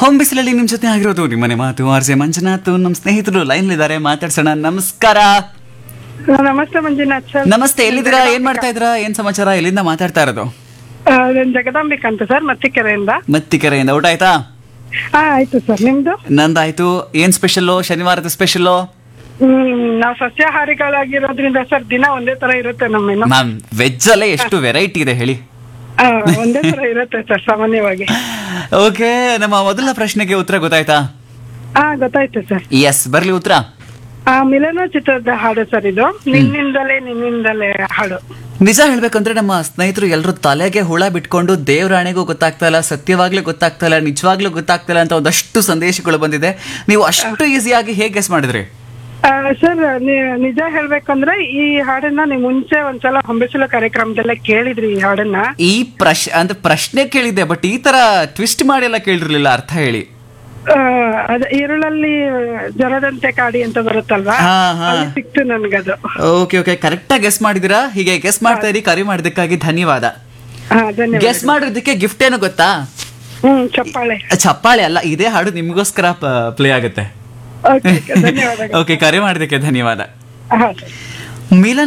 Home ಬಿಸಿಲಲ್ಲಿ ನಿಮ್ ಜೊತೆ ಆಗಿರೋದು ನಿಮ್ಮನೆ ಮಾತು ಆರ್ಜೆ ಮಂಜುನಾಥ್ ನಮ್ಮ ಸ್ನೇಹಿತರು ಲೈನ್ ಇದ್ದಾರೆ ಮಾತಾಡ್ಸೋಣ ನಮಸ್ಕಾರ ನಮಸ್ತೆ ಮಂಜುನಾಥ್ ಸರ್ ನಮಸ್ತೆ ಎಲ್ಲಿದ್ದೀರಾ ಏನ್ ಮಾಡ್ತಾ ಇದ್ದೀರಾ ಏನ್ ಸಮಾಚಾರ ಎಲ್ಲಿಂದ ಮಾತಾಡ್ತಾ ಇರೋದು ಆ, ನಾನ್ ಜಗದಾಂಬಿಕ್ ಅಂತ ಸರ್ ಮತ್ತಿಕೆರೆಯಿಂದ ಮತ್ತಿಕೆರೆಯಿಂದ ಊಟ ಆಯ್ತಾ ಹಾ ಆಯ್ತು ಸರ್ ನಿಮ್ದು ನಂದಾಯ್ತು ಏನ್ ಸ್ಪೆಷಲ್ಲು ಶನಿವಾರದ ಸ್ಪೆಷಲ್ಲು ಹ್ಮ್ ನಾವು ಸಸ್ಯಾಹಾರಿಗಳಾಗಿರೋದ್ರಿಂದ ಸರ್ ದಿನ ಒಂದೇ ತರ ಇರುತ್ತೆ ನಮ್ಮ ಮೆನು ಮ್ಯಾಮ್ ವೆಜ್ ಅಲ್ಲೇ ಎಷ್ಟು ವೆರೈಟಿ ಇದೆ ಹೇಳಿ ಆ, ಒಂದೇ ತರ ಇರುತ್ತೆ ಸರ್ ಸಾಮಾನ್ಯವಾಗಿ ಓಕೆ ನಮ್ಮ ಮೊದಲ ಪ್ರಶ್ನೆಗೆ ಉತ್ತರ ಗೊತ್ತಾಯ್ತಾ ಹಾ ಗೊತ್ತಾಯ್ತು ಸರ್ ಎಸ್ ಬರ್ಲಿ ಉತ್ತರ ಆ ಮಿಲನ ಚಿತ್ರದ ಹಾಡು ಸರ್ ಇದು ನಿನ್ನಿಂದಲೇ ನಿನ್ನಿಂದಲೇ ಹಾಡು ನಿಜ ಹೇಳ್ಬೇಕಂದ್ರೆ ನಮ್ಮ ಸ್ನೇಹಿತರು ಎಲ್ಲರೂ ತಲೆಗೆ ಹುಳ ಬಿಟ್ಕೊಂಡು ದೇವರಾಣೆಗೂ ಗೊತ್ತಾಗ್ತಾ ಇಲ್ಲ ಸತ್ಯವಾಗ್ಲೂ ಗೊತ್ತಾಗ್ತಾ ಇಲ್ಲ ನಿಜವಾಗ್ಲೂ ಗೊತ್ತಾಗ್ತಾ ಇಲ್ಲ ಅಂತ ಒಂದಷ್ಟು ಸಂದೇಶಗಳು ಬಂದಿದೆ ನೀವು ಅಷ್ಟು ಈಸಿಯಾಗಿ ಹೇಗೆ ಗೆಸ್ ಮಾಡಿದ್ರಿ ಆ, ಸರ್ ನಿ- ನಿಜ ಹೇಳ್ಬೇಕಂದ್ರೆ ಈ ಹಾಡನ್ನ ನೀವು ಮುಂಚೆ ಒಂದ್ಸಲ ಹೊಂಬಿಸಲು ಕಾರ್ಯಕ್ರಮದಲ್ಲೇ ಕೇಳಿದ್ರಿ ಈ ಹಾಡನ್ನ ಈ ಪ್ರಶ್ ಅಂದ್ರೆ ಪ್ರಶ್ನೆ ಕೇಳಿದ್ದೆ ಬಟ್ ಈ ತರ ಟ್ವಿಸ್ಟ್ ಮಾಡಿ ಎಲ್ಲ ಕೇಳಿರ್ಲಿಲ್ಲ ಅರ್ಥ ಹೇಳಿ ಆ, ಅದ ಈರುಳಲ್ಲಿ ಜ್ವರದಂತೆ ಕಾಡಿ ಅಂತ ಬರುತ್ತಲ್ವಾ ಹಾ, ಹಾ. ಅಲ್ಲಿ ಸಿಕ್ತು ನನ್ಗದು ಓಕೆ ಓಕೆ ಕರೆಕ್ಟ್ ಆಗಿ ಗೆಸ್ ಮಾಡಿದಿರಾ ಹೀಗೆ ಗೆಸ್ ಮಾಡ್ತಾ ಇರಿ ಕರೆ ಮಾಡಿದ್ದಕ್ಕಾಗಿ ಧನ್ಯವಾದ ಹಾ ಧನ್ಯವಾದ ಗೆಸ್ ಮಾಡಿರೋದಕ್ಕೆ ಗಿಫ್ಟ್ ಏನು ಗೊತ್ತಾ ಹ್ಮ್ ಚಪ್ಪಾಳೆ ಚಪ್ಪಾಳೆ ಅಲ್ಲ ಇದೇ ಹಾಡು ನಿಮಗೋಸ್ಕರ ಪ್ಲೇ ಆಗುತ್ತೆ ಓಕೆ ಧನ್ಯವಾದಗಳು ಓಕೆ ಕರೆ ಮಾಡಿದ್ದಕ್ಕೆ ಧನ್ಯವಾದ ಹಾ ಸರ್ ಮಿಲನ್